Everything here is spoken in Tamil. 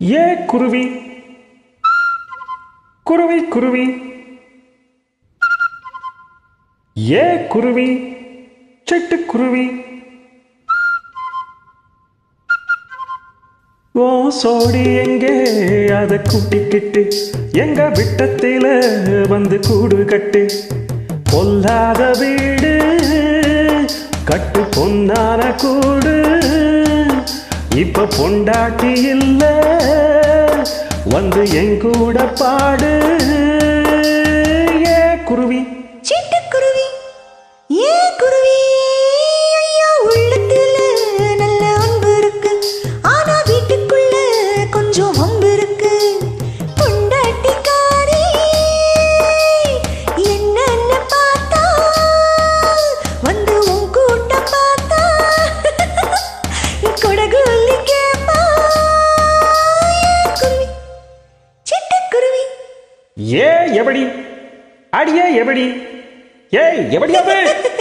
ஏ குருவி குருவி குருவி ஏ குருவி சிட்டுக்குருவி ஓ சோடி எங்கே அதை கூட்டிக்கிட்டு எங்க விட்டத்தில வந்து கூடு கட்டு பொல்லாத வீடு கட்டு பொன்னான கூடு இப்ப பொண்டாட்டி இல்ல வந்து எங்கூட பாடு ஏ குருவி சிட்டுக்குருவி ஏ குருவி ஐயா உள்ளத்துல நல்ல அன்பு இருக்கு ஆனா வீட்டுக்குள்ள கொஞ்சம் வம்பு இருக்கு பொண்டாட்டிக்காரி என்னன்னு பார்த்தா வந்து உன் கூட்டம் பார்த்தா கொடகுல்லி கேப்பா ஏ குருவி சிட்டுக்குருவி ஏ எபடி அடியே எபடி ஏய் எபடி அது